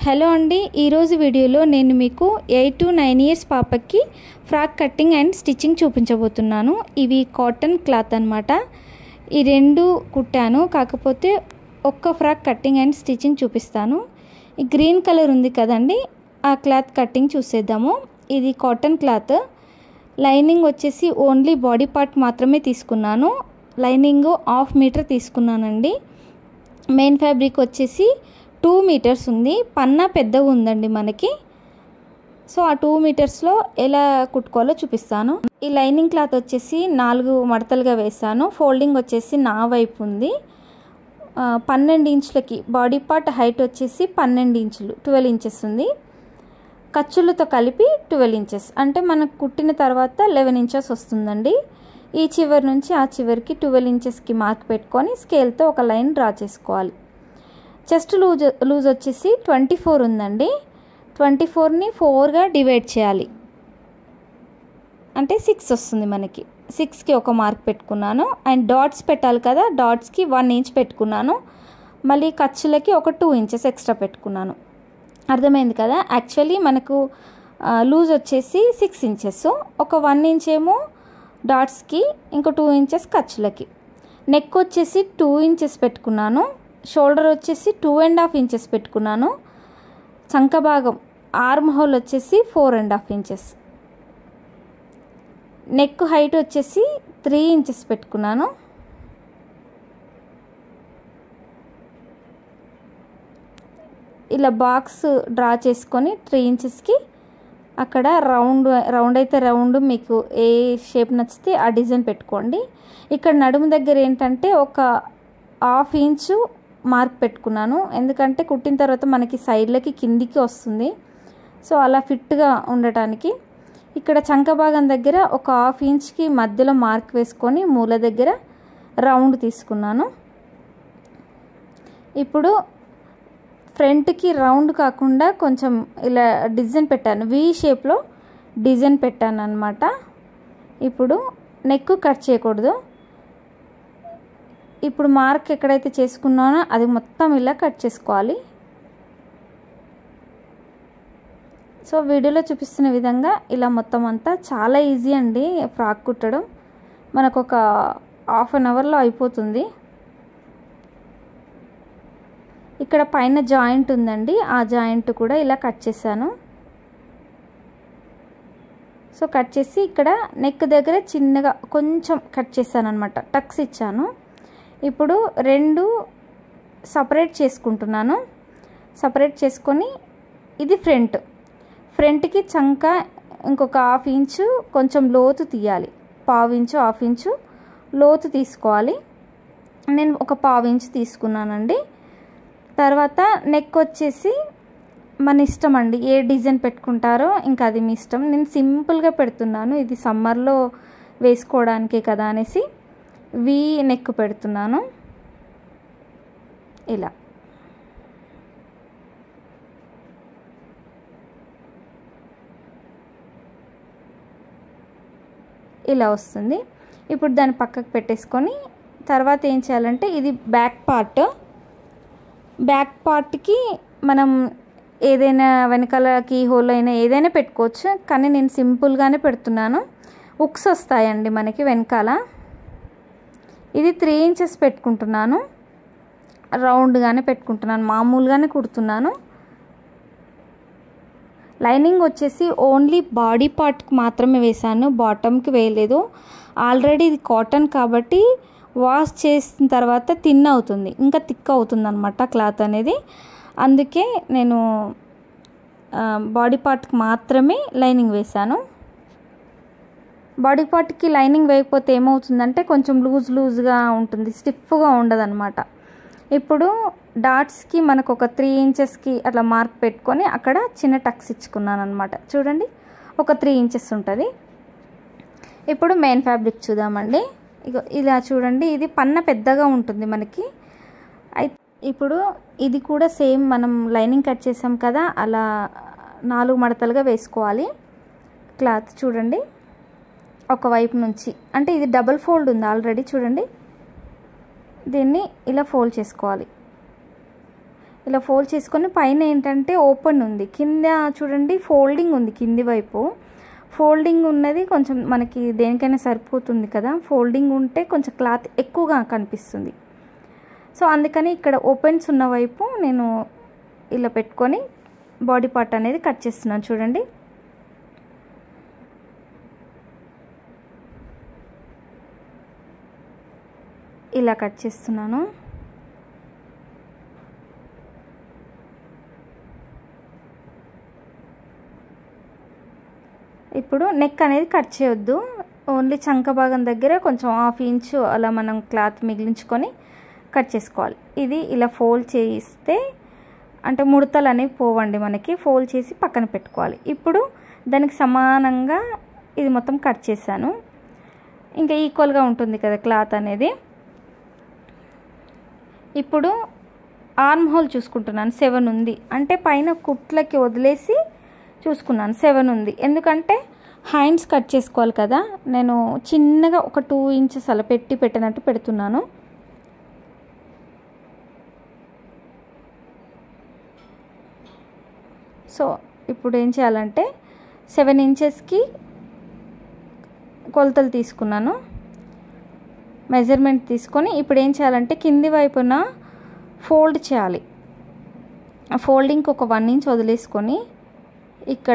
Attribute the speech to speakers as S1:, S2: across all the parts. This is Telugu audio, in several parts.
S1: హలో అండి ఈరోజు వీడియోలో నేను మీకు ఎయిట్ టు నైన్ ఇయర్స్ పాపకి ఫ్రాక్ కట్టింగ్ అండ్ స్టిచ్చింగ్ చూపించబోతున్నాను ఇవి కాటన్ క్లాత్ అనమాట ఈ రెండు కుట్టాను కాకపోతే ఒక్క ఫ్రాక్ కట్టింగ్ అండ్ స్టిచ్చింగ్ చూపిస్తాను ఈ గ్రీన్ కలర్ ఉంది కదండి ఆ క్లాత్ కట్టింగ్ చూసేద్దాము ఇది కాటన్ క్లాత్ లైనింగ్ వచ్చేసి ఓన్లీ బాడీ పార్ట్ మాత్రమే తీసుకున్నాను లైనింగ్ హాఫ్ మీటర్ తీసుకున్నానండి మెయిన్ ఫ్యాబ్రిక్ వచ్చేసి టూ మీటర్స్ ఉంది పన్నా పెద్దగా ఉందండి మనకి సో ఆ టూ మీటర్స్లో ఎలా కుట్టుకోవాలో చూపిస్తాను ఈ లైనింగ్ క్లాత్ వచ్చేసి నాలుగు మడతలుగా వేసాను ఫోల్డింగ్ వచ్చేసి నా వైపు ఉంది పన్నెండు ఇంచులకి బాడీ పార్ట్ హైట్ వచ్చేసి పన్నెండు ఇంచులు ట్వెల్వ్ ఇంచెస్ ఉంది ఖర్చులతో కలిపి ట్వెల్వ్ ఇంచెస్ అంటే మనకు కుట్టిన తర్వాత లెవెన్ ఇంచెస్ వస్తుందండి ఈ చివరి నుంచి ఆ చివరికి ట్వెల్వ్ ఇంచెస్కి మార్క్ పెట్టుకొని స్కేల్తో ఒక లైన్ డ్రా చేసుకోవాలి చెస్ట్ లూజ్ లూజ్ వచ్చేసి ట్వంటీ ఫోర్ ఉందండి ట్వంటీ ఫోర్ని ఫోర్గా డివైడ్ చేయాలి అంటే సిక్స్ వస్తుంది మనకి సిక్స్కి ఒక మార్క్ పెట్టుకున్నాను అండ్ డాట్స్ పెట్టాలి కదా డాట్స్కి వన్ ఇంచ్ పెట్టుకున్నాను మళ్ళీ ఖర్చులకి ఒక టూ ఇంచెస్ ఎక్స్ట్రా పెట్టుకున్నాను అర్థమైంది కదా యాక్చువల్లీ మనకు లూజ్ వచ్చేసి సిక్స్ ఇంచెస్ ఒక వన్ ఇంచ్ ఏమో డాట్స్కి ఇంకో టూ ఇంచెస్ ఖర్చులకి నెక్ వచ్చేసి టూ ఇంచెస్ పెట్టుకున్నాను షోల్డర్ వచ్చేసి టూ అండ్ హాఫ్ ఇంచెస్ పెట్టుకున్నాను చంక భాగం ఆర్మ్ హోల్ వచ్చేసి four and half inches neck height వచ్చేసి త్రీ ఇంచెస్ పెట్టుకున్నాను ఇలా బాక్స్ డ్రా చేసుకొని త్రీ ఇంచెస్కి అక్కడ రౌండ్ రౌండ్ అయితే రౌండ్ మీకు ఏ షేప్ నచ్చితే ఆ డిజైన్ పెట్టుకోండి ఇక్కడ నడుము దగ్గర ఏంటంటే ఒక హాఫ్ ఇంచు మార్క్ పెట్టుకున్నాను ఎందుకంటే కుట్టిన తర్వాత మనకి సైడ్లకి కిందికి వస్తుంది సో అలా ఫిట్గా ఉండటానికి ఇక్కడ చంక భాగం దగ్గర ఒక హాఫ్ ఇంచ్కి మధ్యలో మార్క్ వేసుకొని మూల దగ్గర రౌండ్ తీసుకున్నాను ఇప్పుడు ఫ్రంట్కి రౌండ్ కాకుండా కొంచెం ఇలా డిజైన్ పెట్టాను వి షేప్లో డిజైన్ పెట్టాను అనమాట ఇప్పుడు నెక్ కట్ చేయకూడదు ఇప్పుడు మార్క్ ఎక్కడైతే చేసుకున్నానో అది మొత్తం ఇలా కట్ చేసుకోవాలి సో వీడియోలో చూపిస్తున్న విధంగా ఇలా మొత్తం అంతా చాలా ఈజీ అండి ఫ్రాక్ కుట్టడం మనకు ఒక హాఫ్ అన్ అవర్లో అయిపోతుంది ఇక్కడ పైన జాయింట్ ఉందండి ఆ జాయింట్ కూడా ఇలా కట్ చేశాను సో కట్ చేసి ఇక్కడ నెక్ దగ్గర చిన్నగా కొంచెం కట్ చేశాను అనమాట టక్స్ ఇచ్చాను ఇప్పుడు రెండు సపరేట్ చేసుకుంటున్నాను సపరేట్ చేసుకొని ఇది ఫ్రంట్ ఫ్రంట్కి చంక ఇంకొక హాఫ్ ఇంచు కొంచెం లోతు తీయాలి పావు ఇంచు హాఫ్ ఇంచు లోతు తీసుకోవాలి నేను ఒక పావు ఇంచు తీసుకున్నానండి తర్వాత నెక్ వచ్చేసి మన ఇష్టం అండి ఏ డిజైన్ పెట్టుకుంటారో ఇంకా అది మీ ఇష్టం నేను సింపుల్గా పెడుతున్నాను ఇది సమ్మర్లో వేసుకోవడానికే కదా అనేసి వి నెక్ పెడుతున్నాను ఇలా ఇలా వస్తుంది ఇప్పుడు దాన్ని పక్కకు పెట్టేసుకొని తర్వాత ఏం చేయాలంటే ఇది బ్యాక్ పార్ట్ బ్యాక్ పార్ట్కి మనం ఏదైనా వెనకాల కీ హోల్ అయినా ఏదైనా పెట్టుకోవచ్చు కానీ నేను సింపుల్గానే పెడుతున్నాను ఉక్స్ వస్తాయండి మనకి వెనకాల ఇది త్రీ ఇంచెస్ పెట్టుకుంటున్నాను రౌండ్గానే పెట్టుకుంటున్నాను మామూలుగానే కుడుతున్నాను లైనింగ్ వచ్చేసి ఓన్లీ బాడీ పార్ట్కి మాత్రమే వేసాను బాటమ్కి వేయలేదు ఆల్రెడీ ఇది కాటన్ కాబట్టి వాష్ చేసిన తర్వాత తిన్ అవుతుంది ఇంకా థిక్ అవుతుంది అనమాట క్లాత్ అనేది అందుకే నేను బాడీ పార్ట్కి మాత్రమే లైనింగ్ వేశాను బాడీ పార్ట్కి లైనింగ్ వేయకపోతే ఏమవుతుందంటే కొంచెం లూజ్ లూజ్గా ఉంటుంది స్టిఫ్గా ఉండదన్నమాట ఇప్పుడు డాట్స్కి మనకు ఒక త్రీ ఇంచెస్కి అట్లా మార్క్ పెట్టుకొని అక్కడ చిన్న టక్స్ ఇచ్చుకున్నాను అనమాట చూడండి ఒక త్రీ ఇంచెస్ ఉంటుంది ఇప్పుడు మెయిన్ ఫ్యాబ్రిక్ చూద్దామండి ఇగో ఇలా చూడండి ఇది పన్న పెద్దగా ఉంటుంది మనకి అయితే ఇప్పుడు ఇది కూడా సేమ్ మనం లైనింగ్ కట్ చేసాం కదా అలా నాలుగు మడతలుగా వేసుకోవాలి క్లాత్ చూడండి ఒకవైపు నుంచి అంటే ఇది డబల్ ఫోల్డ్ ఉంది ఆల్రెడీ చూడండి దీన్ని ఇలా ఫోల్డ్ చేసుకోవాలి ఇలా ఫోల్డ్ చేసుకొని పైన ఏంటంటే ఓపెన్ ఉంది కింద చూడండి ఫోల్డింగ్ ఉంది కింది వైపు ఫోల్డింగ్ ఉన్నది కొంచెం మనకి దేనికైనా సరిపోతుంది కదా ఫోల్డింగ్ ఉంటే కొంచెం క్లాత్ ఎక్కువగా కనిపిస్తుంది సో అందుకని ఇక్కడ ఓపెన్స్ ఉన్న వైపు నేను ఇలా పెట్టుకొని బాడీ పార్ట్ అనేది కట్ చేస్తున్నాను చూడండి ఇలా కట్ చేస్తున్నాను ఇప్పుడు నెక్ అనేది కట్ చేయొద్దు ఓన్లీ చంక భాగం దగ్గర కొంచెం హాఫ్ ఇంచు అలా మనం క్లాత్ మిగిలించుకొని కట్ చేసుకోవాలి ఇది ఇలా ఫోల్డ్ చేయిస్తే అంటే ముడతలు అనేవి పోవండి మనకి ఫోల్డ్ చేసి పక్కన పెట్టుకోవాలి ఇప్పుడు దానికి సమానంగా ఇది మొత్తం కట్ చేశాను ఇంకా ఈక్వల్గా ఉంటుంది కదా క్లాత్ అనేది ఇప్పుడు ఆర్మ్ హోల్ చూసుకుంటున్నాను సెవెన్ ఉంది అంటే పైన కుట్లకి వదిలేసి చూసుకున్నాను సెవెన్ ఉంది ఎందుకంటే హ్యాండ్స్ కట్ చేసుకోవాలి కదా నేను చిన్నగా ఒక టూ ఇంచెస్ అలా పెట్టి పెట్టినట్టు పెడుతున్నాను సో ఇప్పుడు ఏం చేయాలంటే సెవెన్ ఇంచెస్కి కొలతలు తీసుకున్నాను మెజర్మెంట్ తీసుకొని ఇప్పుడు ఏం చేయాలంటే కింది వైపున ఫోల్డ్ చేయాలి ఫోల్డింగ్కి ఒక వన్ ఇంచ్ వదిలేసుకొని ఇక్కడ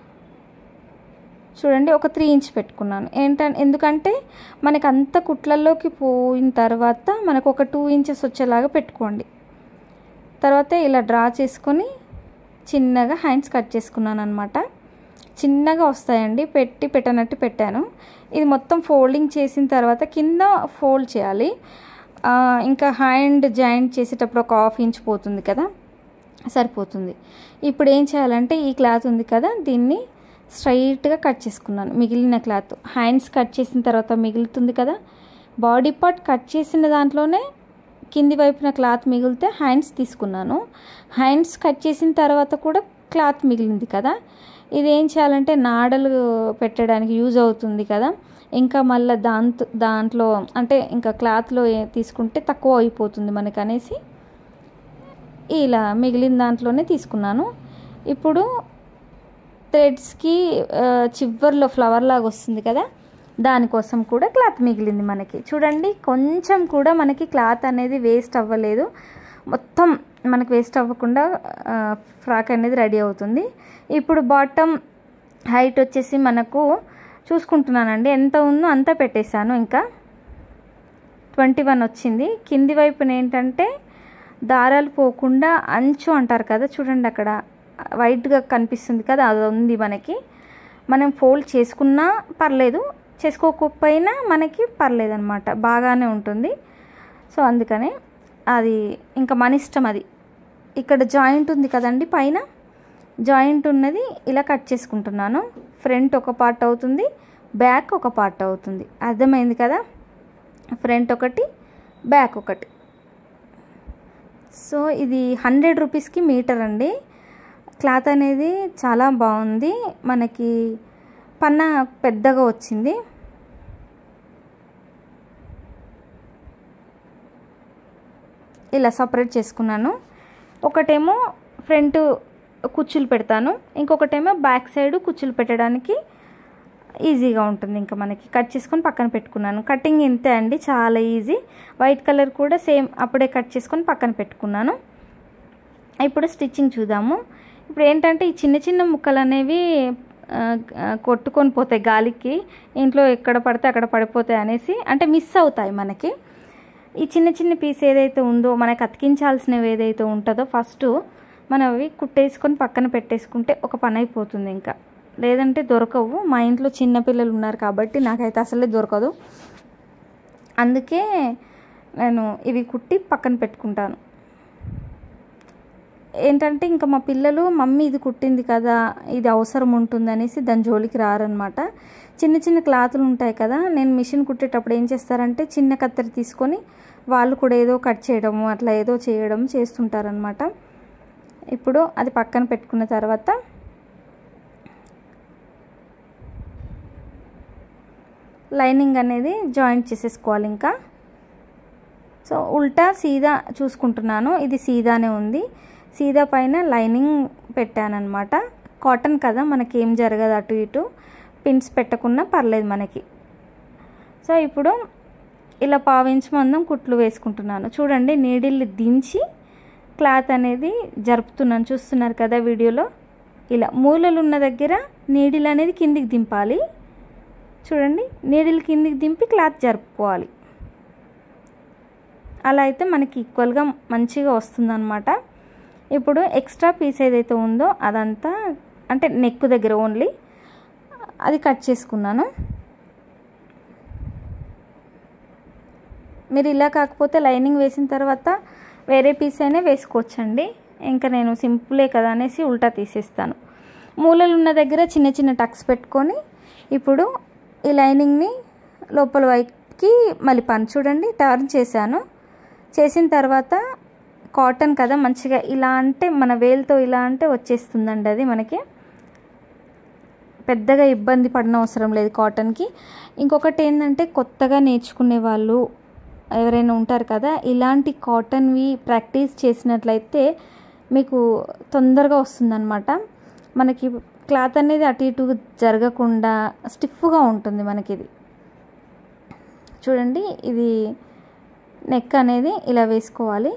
S1: చూడండి ఒక త్రీ ఇంచ్ పెట్టుకున్నాను ఏంటంటే ఎందుకంటే మనకి అంత కుట్లల్లోకి పోయిన తర్వాత మనకు ఒక టూ ఇంచెస్ వచ్చేలాగా పెట్టుకోండి తర్వాత ఇలా డ్రా చేసుకొని చిన్నగా హ్యాండ్స్ కట్ చేసుకున్నాను అనమాట చిన్నగా వస్తాయండి పెట్టి పెట్టనట్టు పెట్టాను ఇది మొత్తం ఫోల్డింగ్ చేసిన తర్వాత కింద ఫోల్డ్ చేయాలి ఇంకా హ్యాండ్ జాయింట్ చేసేటప్పుడు ఒక హాఫ్ ఇంచ్ పోతుంది కదా సరిపోతుంది ఇప్పుడు ఏం చేయాలంటే ఈ క్లాత్ ఉంది కదా దీన్ని స్ట్రైట్గా కట్ చేసుకున్నాను మిగిలిన క్లాత్ హ్యాండ్స్ కట్ చేసిన తర్వాత మిగులుతుంది కదా బాడీ పార్ట్ కట్ చేసిన దాంట్లోనే కింది వైపున క్లాత్ మిగిలితే హ్యాండ్స్ తీసుకున్నాను హ్యాండ్స్ కట్ చేసిన తర్వాత కూడా క్లాత్ మిగిలింది కదా ఇది ఏం చేయాలంటే నాడలు పెట్టడానికి యూజ్ అవుతుంది కదా ఇంకా మళ్ళీ దాంతో దాంట్లో అంటే ఇంకా క్లాత్లో తీసుకుంటే తక్కువ అయిపోతుంది మనకు అనేసి ఇలా మిగిలిన దాంట్లోనే తీసుకున్నాను ఇప్పుడు థ్రెడ్స్కి చివర్లో ఫ్లవర్ లాగా వస్తుంది కదా దానికోసం కూడా క్లాత్ మిగిలింది మనకి చూడండి కొంచెం కూడా మనకి క్లాత్ అనేది వేస్ట్ అవ్వలేదు మొత్తం మనకి వేస్ట్ అవ్వకుండా ఫ్రాక్ అనేది రెడీ అవుతుంది ఇప్పుడు బాటమ్ హైట్ వచ్చేసి మనకు చూసుకుంటున్నానండి ఎంత ఉందో అంతా పెట్టేశాను ఇంకా ట్వంటీ వన్ వచ్చింది కింది వైపున ఏంటంటే దారాలు పోకుండా అంచు అంటారు కదా చూడండి అక్కడ వైట్గా కనిపిస్తుంది కదా అది ఉంది మనకి మనం ఫోల్డ్ చేసుకున్నా పర్లేదు చేసుకోకపోయినా మనకి పర్లేదు అనమాట బాగానే ఉంటుంది సో అందుకని అది ఇంకా మన ఇష్టం అది ఇక్కడ జాయింట్ ఉంది కదండి పైన జాయింట్ ఉన్నది ఇలా కట్ చేసుకుంటున్నాను ఫ్రంట్ ఒక పార్ట్ అవుతుంది బ్యాక్ ఒక పార్ట్ అవుతుంది అర్థమైంది కదా ఫ్రంట్ ఒకటి బ్యాక్ ఒకటి సో ఇది హండ్రెడ్ రూపీస్కి మీటర్ అండి క్లాత్ అనేది చాలా బాగుంది మనకి పన్న పెద్దగా వచ్చింది ఇలా సపరేట్ చేసుకున్నాను ఒకటేమో ఫ్రంట్ కుచ్చులు పెడతాను ఇంకొకటేమో బ్యాక్ సైడ్ కుచ్చులు పెట్టడానికి ఈజీగా ఉంటుంది ఇంకా మనకి కట్ చేసుకొని పక్కన పెట్టుకున్నాను కటింగ్ ఇంతే అండి చాలా ఈజీ వైట్ కలర్ కూడా సేమ్ అప్పుడే కట్ చేసుకొని పక్కన పెట్టుకున్నాను ఇప్పుడు స్టిచ్చింగ్ చూద్దాము ఇప్పుడు ఏంటంటే ఈ చిన్న చిన్న ముక్కలు అనేవి కొట్టుకొని పోతాయి గాలికి ఇంట్లో ఎక్కడ పడితే అక్కడ పడిపోతాయి అనేసి అంటే మిస్ అవుతాయి మనకి ఈ చిన్న చిన్న పీస్ ఏదైతే ఉందో మనకు అతికించాల్సినవి ఏదైతే ఉంటుందో ఫస్ట్ మనం అవి కుట్టేసుకొని పక్కన పెట్టేసుకుంటే ఒక పని అయిపోతుంది ఇంకా లేదంటే దొరకవు మా ఇంట్లో చిన్నపిల్లలు ఉన్నారు కాబట్టి నాకైతే అసలే దొరకదు అందుకే నేను ఇవి కుట్టి పక్కన పెట్టుకుంటాను ఏంటంటే ఇంకా మా పిల్లలు మమ్మీ ఇది కుట్టింది కదా ఇది అవసరం ఉంటుంది అనేసి దాని జోలికి రారనమాట చిన్న చిన్న క్లాతులు ఉంటాయి కదా నేను మిషన్ కుట్టేటప్పుడు ఏం చేస్తారంటే చిన్న కత్తెర తీసుకొని వాళ్ళు కూడా ఏదో కట్ చేయడము అట్లా ఏదో చేయడం చేస్తుంటారనమాట ఇప్పుడు అది పక్కన పెట్టుకున్న తర్వాత లైనింగ్ అనేది జాయింట్ చేసేసుకోవాలి ఇంకా సో ఉల్టా సీదా చూసుకుంటున్నాను ఇది సీదానే ఉంది సీదా పైన లైనింగ్ పెట్టానమాట కాటన్ కదా మనకి ఏం జరగదు అటు ఇటు పిన్స్ పెట్టకున్నా పర్లేదు మనకి సో ఇప్పుడు ఇలా పావించి మందం కుట్లు వేసుకుంటున్నాను చూడండి నీడిల్ని దించి క్లాత్ అనేది జరుపుతున్నాను చూస్తున్నారు కదా వీడియోలో ఇలా మూలలు ఉన్న దగ్గర నీడిల్ అనేది కిందికి దింపాలి చూడండి నీడిల్ కిందికి దింపి క్లాత్ జరుపుకోవాలి అలా అయితే మనకి ఈక్వల్గా మంచిగా వస్తుందన్నమాట ఇప్పుడు ఎక్స్ట్రా పీస్ ఏదైతే ఉందో అదంతా అంటే నెక్ దగ్గర ఓన్లీ అది కట్ చేసుకున్నాను మీరు ఇలా కాకపోతే లైనింగ్ వేసిన తర్వాత వేరే పీస్ అయినా వేసుకోవచ్చండి ఇంకా నేను సింపులే కదా అనేసి ఉల్టా తీసేస్తాను మూలలు ఉన్న దగ్గర చిన్న చిన్న టక్స్ పెట్టుకొని ఇప్పుడు ఈ లైనింగ్ని లోపల వైపుకి మలిపాను చూడండి టర్న్ చేశాను చేసిన తర్వాత కాటన్ కదా మంచిగా ఇలా అంటే మన వేలుతో ఇలా అంటే వచ్చేస్తుందండి అది మనకి పెద్దగా ఇబ్బంది పడిన అవసరం లేదు కాటన్కి ఇంకొకటి ఏంటంటే కొత్తగా నేర్చుకునే వాళ్ళు ఎవరైనా ఉంటారు కదా ఇలాంటి కాటన్వి ప్రాక్టీస్ చేసినట్లయితే మీకు తొందరగా వస్తుందన్నమాట మనకి క్లాత్ అనేది అటు ఇటు జరగకుండా స్టిఫ్గా ఉంటుంది మనకి ఇది చూడండి ఇది నెక్ అనేది ఇలా వేసుకోవాలి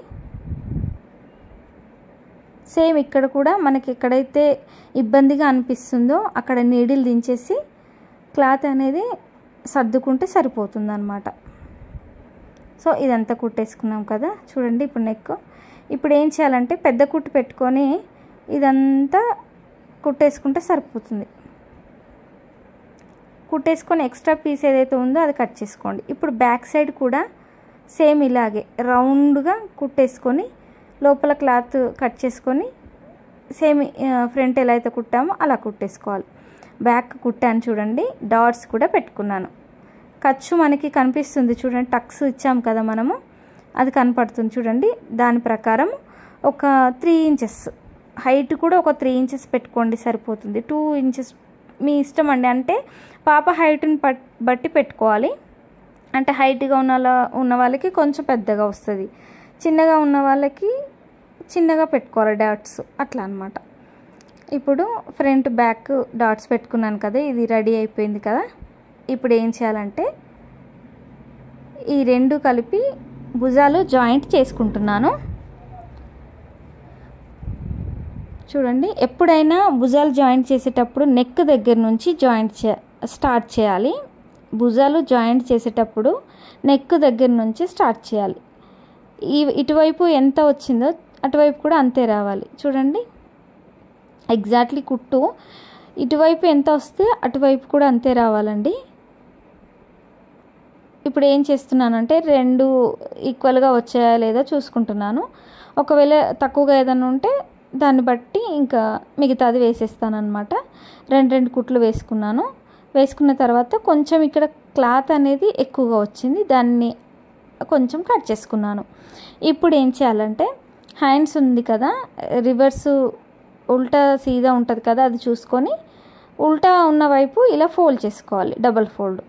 S1: సేమ్ ఇక్కడ కూడా మనకి ఎక్కడైతే ఇబ్బందిగా అనిపిస్తుందో అక్కడ నీడిల్ దించేసి క్లాత్ అనేది సర్దుకుంటే సరిపోతుంది అనమాట సో ఇదంతా కుట్టేసుకున్నాం కదా చూడండి ఇప్పుడు నెక్ ఇప్పుడు ఏం చేయాలంటే పెద్ద కుట్టు పెట్టుకొని ఇదంతా కుట్టేసుకుంటే సరిపోతుంది కుట్టేసుకొని ఎక్స్ట్రా పీస్ ఏదైతే ఉందో అది కట్ చేసుకోండి ఇప్పుడు బ్యాక్ సైడ్ కూడా సేమ్ ఇలాగే రౌండ్గా కుట్టేసుకొని లోపల క్లాత్ కట్ చేసుకొని సేమ్ ఫ్రంట్ ఎలా అయితే కుట్టామో అలా కుట్టేసుకోవాలి బ్యాక్ కుట్టాను చూడండి డాట్స్ కూడా పెట్టుకున్నాను ఖర్చు మనకి కనిపిస్తుంది చూడండి టక్స్ ఇచ్చాం కదా మనము అది కనపడుతుంది చూడండి దాని ప్రకారం ఒక త్రీ ఇంచెస్ హైట్ కూడా ఒక త్రీ ఇంచెస్ పెట్టుకోండి సరిపోతుంది టూ ఇంచెస్ మీ ఇష్టం అండి అంటే పాప హైట్ని బట్టి పెట్టుకోవాలి అంటే హైట్గా ఉన్న ఉన్న వాళ్ళకి కొంచెం పెద్దగా వస్తుంది చిన్నగా ఉన్న వాళ్ళకి చిన్నగా పెట్టుకోవాలి డాట్స్ అట్లా అనమాట ఇప్పుడు ఫ్రంట్ బ్యాక్ డాట్స్ పెట్టుకున్నాను కదా ఇది రెడీ అయిపోయింది కదా ఇప్పుడు ఏం చేయాలంటే ఈ రెండు కలిపి భుజాలు జాయింట్ చేసుకుంటున్నాను చూడండి ఎప్పుడైనా భుజాలు జాయింట్ చేసేటప్పుడు నెక్ దగ్గర నుంచి జాయింట్ చే స్టార్ట్ చేయాలి భుజాలు జాయింట్ చేసేటప్పుడు నెక్ దగ్గర నుంచి స్టార్ట్ చేయాలి ఈ ఇటువైపు ఎంత వచ్చిందో అటువైపు కూడా అంతే రావాలి చూడండి ఎగ్జాక్ట్లీ కుట్టు ఇటువైపు ఎంత వస్తే అటువైపు కూడా అంతే రావాలండి ఇప్పుడు ఏం చేస్తున్నానంటే రెండు ఈక్వల్గా వచ్చాయా లేదా చూసుకుంటున్నాను ఒకవేళ తక్కువగా ఏదైనా ఉంటే దాన్ని బట్టి ఇంకా మిగతాది వేసేస్తాను అనమాట రెండు రెండు కుట్లు వేసుకున్నాను వేసుకున్న తర్వాత కొంచెం ఇక్కడ క్లాత్ అనేది ఎక్కువగా వచ్చింది దాన్ని కొంచెం కట్ చేసుకున్నాను ఇప్పుడు ఏం చేయాలంటే హ్యాండ్స్ ఉంది కదా రివర్స్ ఉల్టా సీదా ఉంటుంది కదా అది చూసుకొని ఉల్టా ఉన్న వైపు ఇలా ఫోల్డ్ చేసుకోవాలి డబల్ ఫోల్డ్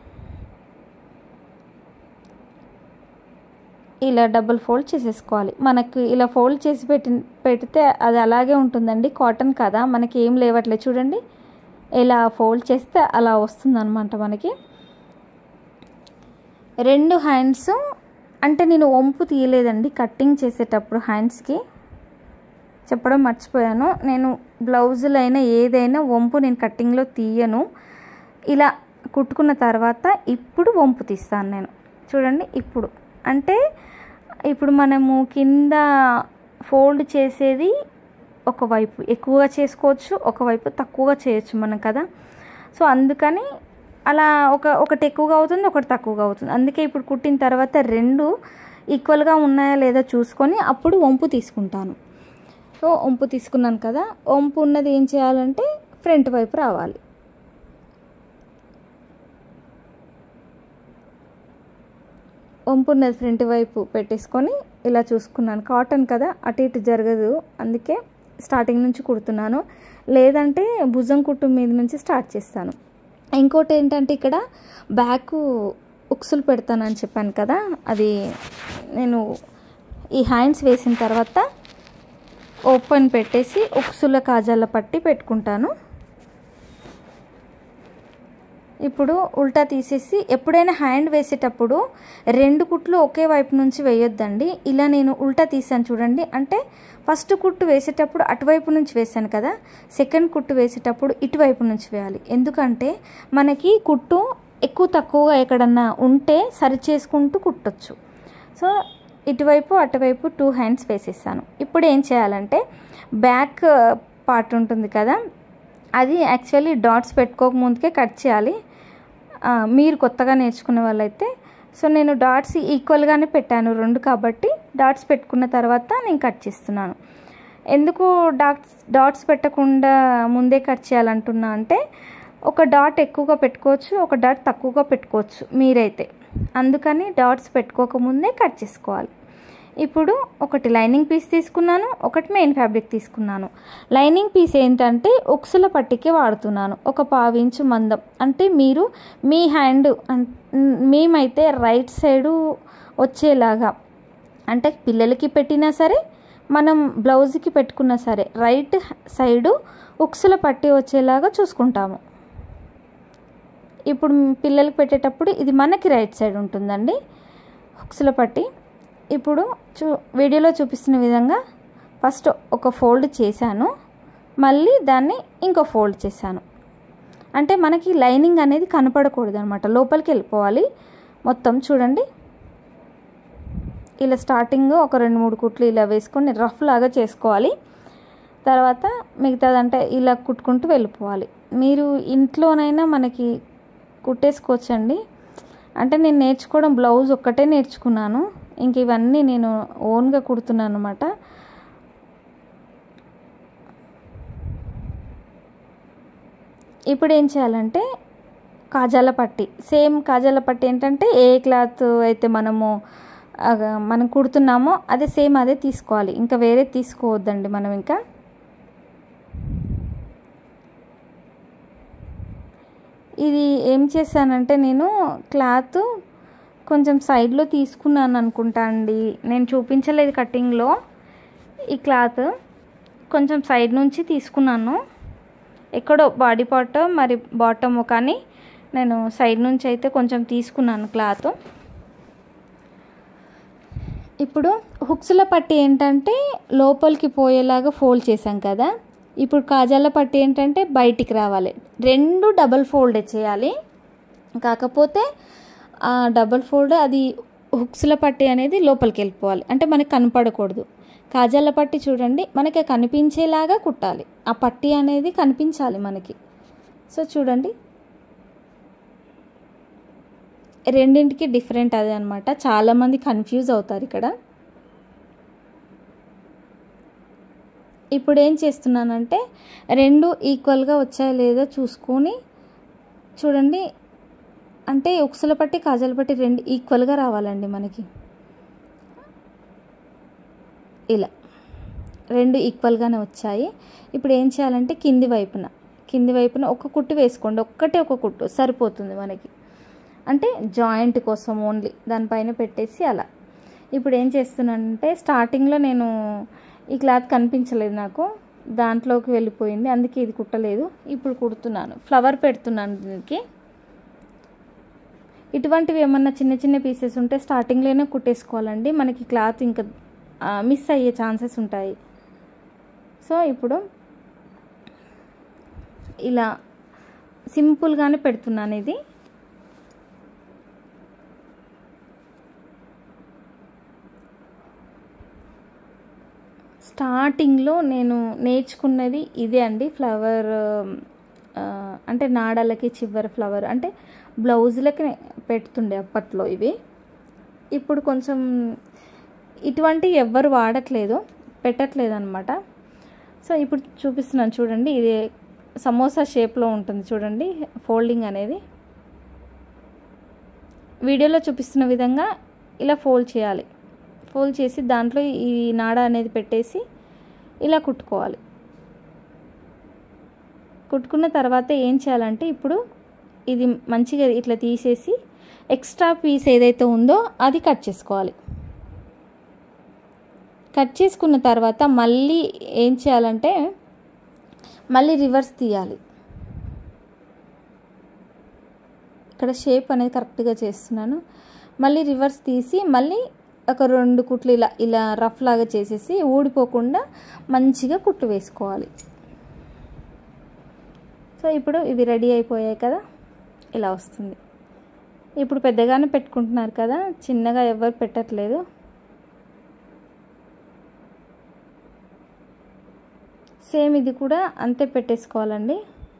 S1: ఇలా డబుల్ ఫోల్డ్ చేసేసుకోవాలి మనకు ఇలా ఫోల్డ్ చేసి పెట్టి పెడితే అది అలాగే ఉంటుందండి కాటన్ కదా మనకి ఏం లేవట్లేదు చూడండి ఇలా ఫోల్డ్ చేస్తే అలా వస్తుందన్నమాట మనకి రెండు హ్యాండ్స్ అంటే నేను వంపు తీయలేదండి కట్టింగ్ చేసేటప్పుడు హ్యాండ్స్కి చెప్పడం మర్చిపోయాను నేను బ్లౌజులైనా ఏదైనా వంపు నేను కట్టింగ్లో తీయను ఇలా కుట్టుకున్న తర్వాత ఇప్పుడు వంపు తీస్తాను నేను చూడండి ఇప్పుడు అంటే ఇప్పుడు మనము కింద ఫోల్డ్ చేసేది ఒకవైపు ఎక్కువగా చేసుకోవచ్చు ఒకవైపు తక్కువగా చేయొచ్చు మనం కదా సో అందుకని అలా ఒక ఒకటి ఎక్కువగా అవుతుంది ఒకటి తక్కువగా అవుతుంది అందుకే ఇప్పుడు కుట్టిన తర్వాత రెండు ఈక్వల్గా ఉన్నాయా లేదా చూసుకొని అప్పుడు వంపు తీసుకుంటాను సో వంపు తీసుకున్నాను కదా వంపు ఉన్నది ఏం చేయాలంటే ఫ్రంట్ వైపు రావాలి వంపు ఉన్నది ఫ్రంట్ వైపు పెట్టేసుకొని ఇలా చూసుకున్నాను కాటన్ కదా అటు ఇటు జరగదు అందుకే స్టార్టింగ్ నుంచి కుడుతున్నాను లేదంటే భుజం కుట్టు మీద నుంచి స్టార్ట్ చేస్తాను ఇంకోటి ఏంటంటే ఇక్కడ బ్యాక్ ఉక్సులు పెడతానని చెప్పాను కదా అది నేను ఈ హ్యాండ్స్ వేసిన తర్వాత ఓపెన్ పెట్టేసి ఉక్సుల కాజాల పట్టి పెట్టుకుంటాను ఇప్పుడు ఉల్టా తీసేసి ఎప్పుడైనా హ్యాండ్ వేసేటప్పుడు రెండు కుట్లు ఒకే వైపు నుంచి వేయొద్దండి ఇలా నేను ఉల్టా తీసాను చూడండి అంటే ఫస్ట్ కుట్టు వేసేటప్పుడు అటువైపు నుంచి వేసాను కదా సెకండ్ కుట్టు వేసేటప్పుడు ఇటువైపు నుంచి వేయాలి ఎందుకంటే మనకి కుట్టు ఎక్కువ తక్కువగా ఎక్కడన్నా ఉంటే సరి చేసుకుంటూ కుట్టొచ్చు సో ఇటువైపు అటువైపు టూ హ్యాండ్స్ వేసేసాను ఇప్పుడు ఏం చేయాలంటే బ్యాక్ పార్ట్ ఉంటుంది కదా అది యాక్చువల్లీ డాట్స్ పెట్టుకోక ముందుకే కట్ చేయాలి మీరు కొత్తగా నేర్చుకునే వాళ్ళైతే సో నేను డాట్స్ ఈక్వల్గానే పెట్టాను రెండు కాబట్టి డాట్స్ పెట్టుకున్న తర్వాత నేను కట్ చేస్తున్నాను ఎందుకు డాట్స్ డాట్స్ పెట్టకుండా ముందే కట్ చేయాలంటున్నా అంటే ఒక డాట్ ఎక్కువగా పెట్టుకోవచ్చు ఒక డాట్ తక్కువగా పెట్టుకోవచ్చు మీరైతే అందుకని డాట్స్ పెట్టుకోకముందే కట్ చేసుకోవాలి ఇప్పుడు ఒకటి లైనింగ్ పీస్ తీసుకున్నాను ఒకటి మెయిన్ ఫ్యాబ్రిక్ తీసుకున్నాను లైనింగ్ పీస్ ఏంటంటే ఉక్సుల పట్టికి వాడుతున్నాను ఒక పావించు మందం అంటే మీరు మీ హ్యాండ్ మేమైతే రైట్ సైడు వచ్చేలాగా అంటే పిల్లలకి పెట్టినా సరే మనం బ్లౌజ్కి పెట్టుకున్నా సరే రైట్ సైడు ఉక్సుల పట్టి వచ్చేలాగా చూసుకుంటాము ఇప్పుడు పిల్లలకి పెట్టేటప్పుడు ఇది మనకి రైట్ సైడ్ ఉంటుందండి హుక్స్ల పట్టి ఇప్పుడు చూ వీడియోలో చూపిస్తున్న విధంగా ఫస్ట్ ఒక ఫోల్డ్ చేశాను మళ్ళీ దాన్ని ఇంకో ఫోల్డ్ చేశాను అంటే మనకి లైనింగ్ అనేది కనపడకూడదు అనమాట లోపలికి వెళ్ళిపోవాలి మొత్తం చూడండి ఇలా స్టార్టింగ్ ఒక రెండు మూడు కుట్లు ఇలా వేసుకొని రఫ్ లాగా చేసుకోవాలి తర్వాత మిగతాదంటే ఇలా కుట్టుకుంటూ వెళ్ళిపోవాలి మీరు ఇంట్లోనైనా మనకి కుట్టేసుకోవచ్చండి అంటే నేను నేర్చుకోవడం బ్లౌజ్ ఒక్కటే నేర్చుకున్నాను ఇంక ఇవన్నీ నేను ఓన్గా కుడుతున్నాను అనమాట ఇప్పుడు ఏం చేయాలంటే కాజాల పట్టి సేమ్ కాజాల పట్టి ఏంటంటే ఏ క్లాత్ అయితే మనము మనం కుడుతున్నామో అదే సేమ్ అదే తీసుకోవాలి ఇంకా వేరే తీసుకోవద్దండి మనం ఇంకా ఇది ఏం చేశానంటే నేను క్లాత్ కొంచెం సైడ్లో తీసుకున్నాను అనుకుంటా అండి నేను చూపించలేదు కటింగ్లో ఈ క్లాత్ కొంచెం సైడ్ నుంచి తీసుకున్నాను ఎక్కడో బాడీ పార్ట్ మరి బాటమ్ కానీ నేను సైడ్ నుంచి అయితే కొంచెం తీసుకున్నాను క్లాత్ ఇప్పుడు హుక్స్ల పట్టి ఏంటంటే లోపలికి పోయేలాగా ఫోల్డ్ చేసాం కదా ఇప్పుడు కాజాల పట్టి ఏంటంటే బయటికి రావాలి రెండు డబల్ ఫోల్డ్ చేయాలి కాకపోతే ఆ డబల్ ఫోల్డ్ అది హుక్స్ల పట్టి అనేది లోపలికి వెళ్ళిపోవాలి అంటే మనకి కనపడకూడదు కాజాల పట్టి చూడండి మనకి కనిపించేలాగా కుట్టాలి ఆ పట్టి అనేది కనిపించాలి మనకి సో చూడండి రెండింటికి డిఫరెంట్ అదే అనమాట చాలామంది కన్ఫ్యూజ్ అవుతారు ఇక్కడ ఇప్పుడు ఏం చేస్తున్నానంటే రెండు ఈక్వల్గా వచ్చాయో లేదో చూసుకొని చూడండి అంటే ఉక్సుల పట్టి కాజల పట్టి రెండు ఈక్వల్గా రావాలండి మనకి ఇలా రెండు ఈక్వల్గానే వచ్చాయి ఇప్పుడు ఏం చేయాలంటే కింది వైపున కింది వైపున ఒక కుట్టు వేసుకోండి ఒక్కటే ఒక కుట్టు సరిపోతుంది మనకి అంటే జాయింట్ కోసం ఓన్లీ దానిపైన పెట్టేసి అలా ఇప్పుడు ఏం చేస్తున్నానంటే స్టార్టింగ్లో నేను ఈ క్లాత్ కనిపించలేదు నాకు దాంట్లోకి వెళ్ళిపోయింది అందుకే ఇది కుట్టలేదు ఇప్పుడు కుడుతున్నాను ఫ్లవర్ పెడుతున్నాను దీనికి ఇటువంటివి ఏమన్నా చిన్న చిన్న పీసెస్ ఉంటే స్టార్టింగ్లోనే కుట్టేసుకోవాలండి మనకి క్లాత్ ఇంకా మిస్ అయ్యే ఛాన్సెస్ ఉంటాయి సో ఇప్పుడు ఇలా సింపుల్గానే పెడుతున్నాను ఇది స్టార్టింగ్లో నేను నేర్చుకున్నది ఇదే అండి ఫ్లవర్ అంటే నాడాలకి చివరి ఫ్లవర్ అంటే బ్లౌజులకి పెడుతుండే అప్పట్లో ఇవి ఇప్పుడు కొంచెం ఇటువంటి ఎవ్వరు వాడట్లేదు పెట్టట్లేదు అనమాట సో ఇప్పుడు చూపిస్తున్నాను చూడండి ఇది సమోసా షేప్లో ఉంటుంది చూడండి ఫోల్డింగ్ అనేది వీడియోలో చూపిస్తున్న విధంగా ఇలా ఫోల్డ్ చేయాలి ఫోల్డ్ చేసి దాంట్లో ఈ నాడ అనేది పెట్టేసి ఇలా కుట్టుకోవాలి కుట్టుకున్న తర్వాత ఏం చేయాలంటే ఇప్పుడు ఇది మంచిగా ఇట్లా తీసేసి ఎక్స్ట్రా పీస్ ఏదైతే ఉందో అది కట్ చేసుకోవాలి కట్ చేసుకున్న తర్వాత మళ్ళీ ఏం చేయాలంటే మళ్ళీ రివర్స్ తీయాలి ఇక్కడ షేప్ అనేది కరెక్ట్గా చేస్తున్నాను మళ్ళీ రివర్స్ తీసి మళ్ళీ ఒక రెండు కుట్లు ఇలా ఇలా రఫ్ లాగా చేసేసి ఊడిపోకుండా మంచిగా కుట్టు వేసుకోవాలి సో ఇప్పుడు ఇవి రెడీ అయిపోయాయి కదా ఇలా వస్తుంది ఇప్పుడు పెద్దగానే పెట్టుకుంటున్నారు కదా చిన్నగా ఎవరు పెట్టట్లేదు సేమ్ ఇది కూడా అంతే పెట్టేసుకోవాలండి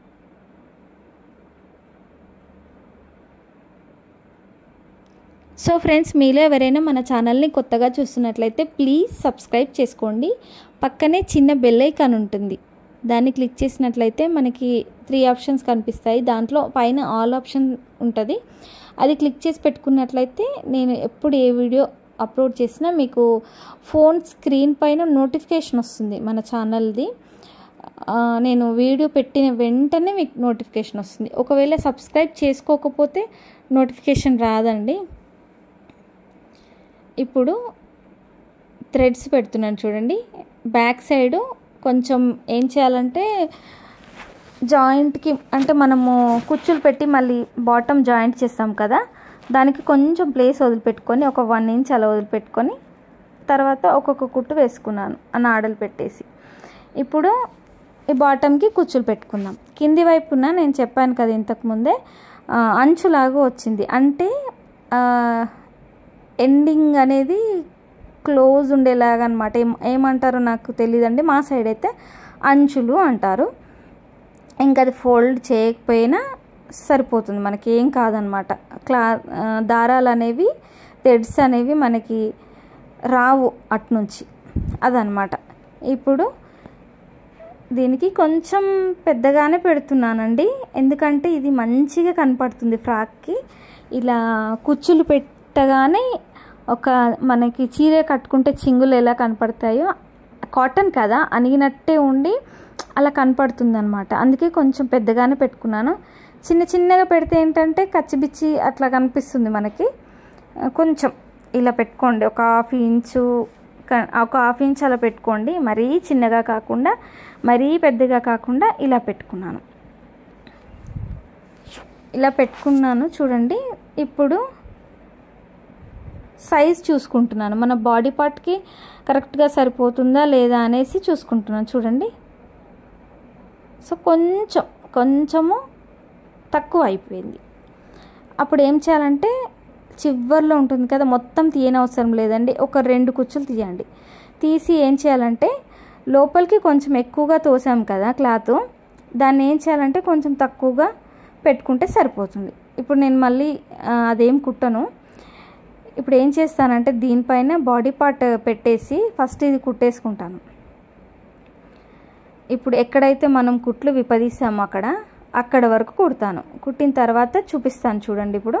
S1: సో ఫ్రెండ్స్ మీలో ఎవరైనా మన ఛానల్ని కొత్తగా చూస్తున్నట్లయితే ప్లీజ్ సబ్స్క్రైబ్ చేసుకోండి పక్కనే చిన్న బెల్ ఐకాన్ ఉంటుంది దాన్ని క్లిక్ చేసినట్లయితే మనకి త్రీ ఆప్షన్స్ కనిపిస్తాయి దాంట్లో పైన ఆల్ ఆప్షన్ ఉంటుంది అది క్లిక్ చేసి పెట్టుకున్నట్లయితే నేను ఎప్పుడు ఏ వీడియో అప్లోడ్ చేసినా మీకు ఫోన్ స్క్రీన్ పైన నోటిఫికేషన్ వస్తుంది మన ఛానల్ది నేను వీడియో పెట్టిన వెంటనే మీకు నోటిఫికేషన్ వస్తుంది ఒకవేళ సబ్స్క్రైబ్ చేసుకోకపోతే నోటిఫికేషన్ రాదండి ఇప్పుడు థ్రెడ్స్ పెడుతున్నాను చూడండి బ్యాక్ సైడు కొంచెం ఏం చేయాలంటే జాయింట్కి అంటే మనము కుచ్చులు పెట్టి మళ్ళీ బాటమ్ జాయింట్ చేస్తాం కదా దానికి కొంచెం ప్లేస్ వదిలిపెట్టుకొని ఒక వన్ ఇంచ్ అలా వదిలిపెట్టుకొని తర్వాత ఒక్కొక్క కుట్టు వేసుకున్నాను ఆ నాడలు పెట్టేసి ఇప్పుడు ఈ బాటమ్కి కుచ్చులు పెట్టుకుందాం కింది వైపున నేను చెప్పాను కదా ఇంతకుముందే అంచులాగా వచ్చింది అంటే ఎండింగ్ అనేది క్లోజ్ ఉండేలాగా అనమాట ఏం ఏమంటారో నాకు తెలియదండి మా సైడ్ అయితే అంచులు అంటారు ఇంకా అది ఫోల్డ్ చేయకపోయినా సరిపోతుంది మనకి ఏం కాదనమాట క్లా దారాలు అనేవి థ్రెడ్స్ అనేవి మనకి రావు అట్నుంచి అదనమాట ఇప్పుడు దీనికి కొంచెం పెద్దగానే పెడుతున్నానండి ఎందుకంటే ఇది మంచిగా కనపడుతుంది ఫ్రాక్కి ఇలా కుచ్చులు పెట్టగానే ఒక మనకి చీర కట్టుకుంటే చింగులు ఎలా కనపడతాయో కాటన్ కదా అణిగినట్టే ఉండి అలా కనపడుతుంది అనమాట అందుకే కొంచెం పెద్దగానే పెట్టుకున్నాను చిన్న చిన్నగా పెడితే ఏంటంటే కచ్చిబిచ్చి అట్లా కనిపిస్తుంది మనకి కొంచెం ఇలా పెట్టుకోండి ఒక హాఫ్ ఇంచు ఒక హాఫ్ ఇంచ్ అలా పెట్టుకోండి మరీ చిన్నగా కాకుండా మరీ పెద్దగా కాకుండా ఇలా పెట్టుకున్నాను ఇలా పెట్టుకున్నాను చూడండి ఇప్పుడు సైజ్ చూసుకుంటున్నాను మన బాడీ పార్ట్కి కరెక్ట్గా సరిపోతుందా లేదా అనేసి చూసుకుంటున్నాను చూడండి సో కొంచెం కొంచెము తక్కువ అయిపోయింది అప్పుడు ఏం చేయాలంటే చివర్లో ఉంటుంది కదా మొత్తం తీయనవసరం లేదండి ఒక రెండు కుచ్చులు తీయండి తీసి ఏం చేయాలంటే లోపలికి కొంచెం ఎక్కువగా తోసాం కదా క్లాత్ దాన్ని ఏం చేయాలంటే కొంచెం తక్కువగా పెట్టుకుంటే సరిపోతుంది ఇప్పుడు నేను మళ్ళీ అదేం కుట్టను ఇప్పుడు ఏం చేస్తానంటే దీనిపైన బాడీ పార్ట్ పెట్టేసి ఫస్ట్ ఇది కుట్టేసుకుంటాను ఇప్పుడు ఎక్కడైతే మనం కుట్లు విపదీసామో అక్కడ అక్కడ వరకు కుడతాను కుట్టిన తర్వాత చూపిస్తాను చూడండి ఇప్పుడు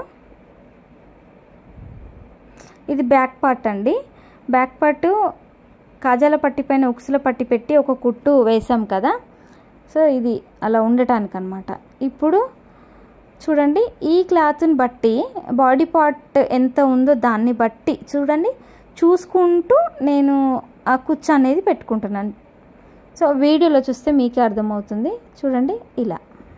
S1: ఇది బ్యాక్ పార్ట్ అండి బ్యాక్ పార్ట్ కాజాల పట్టి పైన ఉక్సుల పట్టి పెట్టి ఒక కుట్టు వేసాం కదా సో ఇది అలా ఉండటానికి అనమాట ఇప్పుడు చూడండి ఈ క్లాత్ని బట్టి బాడీ పార్ట్ ఎంత ఉందో దాన్ని బట్టి చూడండి చూసుకుంటూ నేను ఆ కుచ్చు అనేది పెట్టుకుంటున్నాను సో వీడియోలో చూస్తే మీకే అర్థమవుతుంది చూడండి ఇలా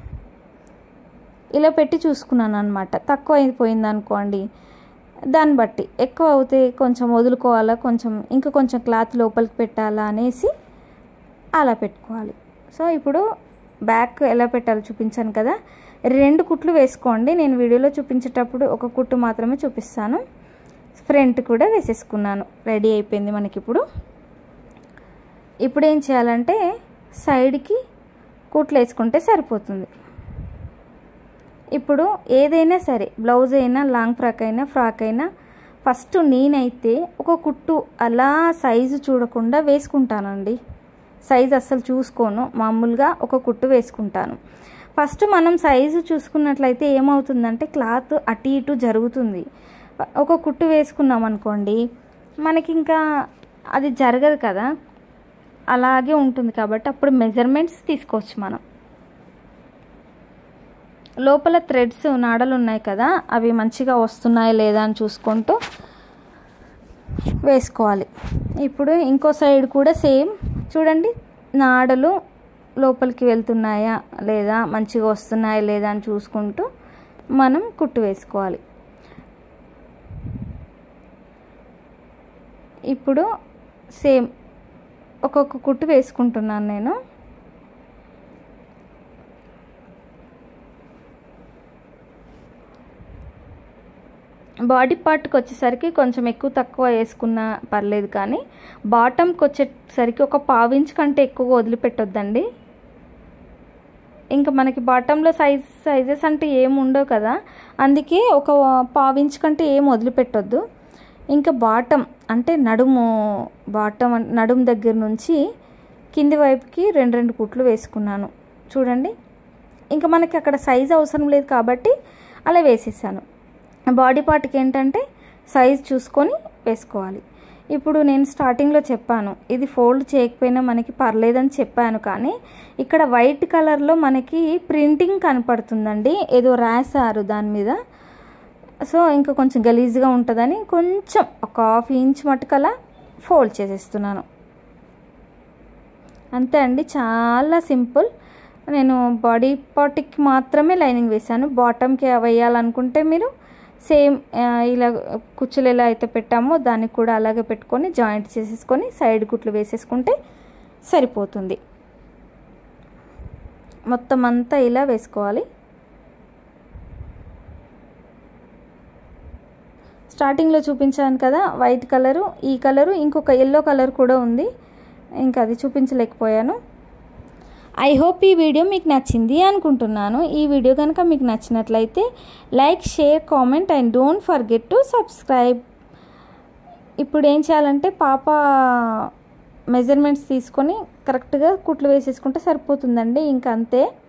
S1: ఇలా పెట్టి చూసుకున్నాను అనమాట తక్కువ అయిపోయింది అనుకోండి దాన్ని బట్టి ఎక్కువ అవుతే కొంచెం వదులుకోవాలా కొంచెం ఇంకా కొంచెం క్లాత్ లోపలికి పెట్టాలా అనేసి అలా పెట్టుకోవాలి సో ఇప్పుడు బ్యాక్ ఎలా పెట్టాలో చూపించాను కదా రెండు కుట్లు వేసుకోండి నేను వీడియోలో చూపించేటప్పుడు ఒక కుట్టు మాత్రమే చూపిస్తాను ఫ్రంట్ కూడా వేసేసుకున్నాను రెడీ అయిపోయింది మనకి ఇప్పుడు ఇప్పుడు ఏం చేయాలంటే సైడ్కి కుట్లు వేసుకుంటే సరిపోతుంది ఇప్పుడు ఏదైనా సరే బ్లౌజ్ అయినా లాంగ్ ఫ్రాక్ అయినా ఫ్రాక్ అయినా ఫస్ట్ నేనైతే ఒక కుట్టు అలా సైజు చూడకుండా వేసుకుంటానండి సైజ్ అస్సలు చూసుకోను మామూలుగా ఒక కుట్టు వేసుకుంటాను ఫస్ట్ మనం సైజు చూసుకున్నట్లయితే ఏమవుతుందంటే క్లాత్ అటు ఇటు జరుగుతుంది ఒక కుట్టు వేసుకున్నాం అనుకోండి మనకి ఇంకా అది జరగదు కదా అలాగే ఉంటుంది కాబట్టి అప్పుడు మెజర్మెంట్స్ తీసుకోవచ్చు మనం లోపల థ్రెడ్స్ నాడలు ఉన్నాయి కదా అవి మంచిగా వస్తున్నాయా లేదా అని చూసుకుంటూ వేసుకోవాలి ఇప్పుడు ఇంకో సైడ్ కూడా సేమ్ చూడండి నాడలు లోపలికి వెళ్తున్నాయా లేదా మంచిగా వస్తున్నాయా లేదా అని చూసుకుంటూ మనం కుట్టు వేసుకోవాలి ఇప్పుడు సేమ్ ఒక్కొక్క కుట్టు వేసుకుంటున్నాను నేను బాడీ పార్ట్కి వచ్చేసరికి కొంచెం ఎక్కువ తక్కువ వేసుకున్నా పర్లేదు కానీ బాటమ్కి వచ్చేసరికి ఒక పావించ్ కంటే ఎక్కువ వదిలిపెట్టొద్దండి ఇంకా మనకి బాటంలో సైజ్ సైజెస్ అంటే ఏం ఉండవు కదా అందుకే ఒక పావించ్ కంటే ఏం వదిలిపెట్టొద్దు ఇంకా బాటం అంటే నడుము బాటం నడుము దగ్గర నుంచి కింది వైపుకి రెండు రెండు కుట్లు వేసుకున్నాను చూడండి ఇంకా మనకి అక్కడ సైజ్ అవసరం లేదు కాబట్టి అలా వేసేసాను బాడీ పార్ట్కి ఏంటంటే సైజ్ చూసుకొని వేసుకోవాలి ఇప్పుడు నేను స్టార్టింగ్లో చెప్పాను ఇది ఫోల్డ్ చేయకపోయినా మనకి పర్లేదని చెప్పాను కానీ ఇక్కడ వైట్ కలర్లో మనకి ప్రింటింగ్ కనపడుతుందండి ఏదో రాశారు దాని మీద సో ఇంకా కొంచెం గలీజ్గా ఉంటుందని కొంచెం ఒక హాఫ్ ఇంచ్ మటుకలా ఫోల్డ్ చేసేస్తున్నాను అంతే అండి చాలా సింపుల్ నేను బాడీ పార్ట్కి మాత్రమే లైనింగ్ వేశాను బాటమ్కి వేయాలనుకుంటే మీరు సేమ్ ఇలా కుచ్చులు ఎలా అయితే పెట్టామో దానికి కూడా అలాగే పెట్టుకొని జాయింట్ చేసేసుకొని సైడ్ కుట్లు వేసేసుకుంటే సరిపోతుంది మొత్తం అంతా ఇలా వేసుకోవాలి స్టార్టింగ్లో చూపించాను కదా వైట్ కలరు ఈ కలరు ఇంకొక ఎల్లో కలర్ కూడా ఉంది ఇంకా అది చూపించలేకపోయాను ఐ హోప్ ఈ వీడియో మీకు నచ్చింది అనుకుంటున్నాను ఈ వీడియో కనుక మీకు నచ్చినట్లయితే like share comment and don't forget to subscribe ఇప్పుడు ఏం చేయాలంటే పాప మెజర్మెంట్స్ తీసుకొని కరెక్ట్గా కుట్లు వేసేసుకుంటే సరిపోతుందండి ఇంకా అంతే